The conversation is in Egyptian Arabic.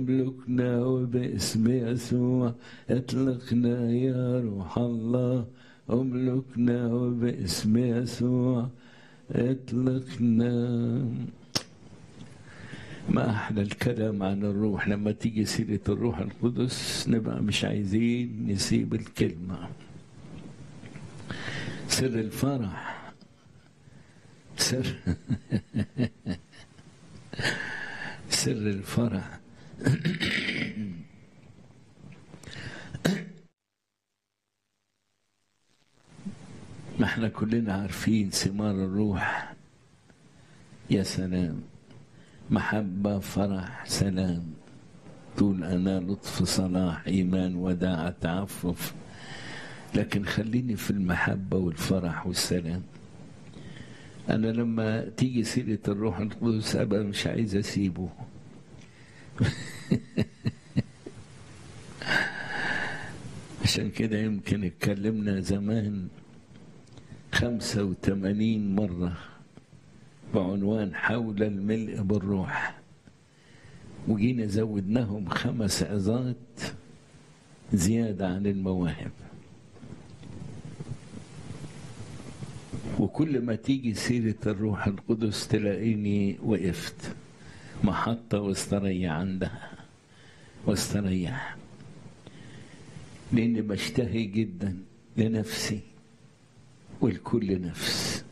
املكنا وباسم يسوع اطلقنا يا روح الله املكنا وباسم يسوع اطلقنا ما احلى الكلام عن الروح لما تيجي سيره الروح القدس نبقى مش عايزين نسيب الكلمه سر الفرح سر سر الفرح ما احنا كلنا عارفين ثمار الروح يا سلام محبة فرح سلام طول أنا لطف صلاح إيمان وداعة تعفف لكن خليني في المحبة والفرح والسلام أنا لما تيجي سيرة الروح القدس أبقى مش عايز أسيبه عشان كده يمكن اتكلمنا زمان خمسة وثمانين مرة بعنوان حول الملء بالروح وجينا زودناهم خمس عظات زيادة عن المواهب وكل ما تيجي سيرة الروح القدس تلاقيني وقفت محطة واستريح عندها واستريح لأني بشتهي جدا لنفسي ولكل نفس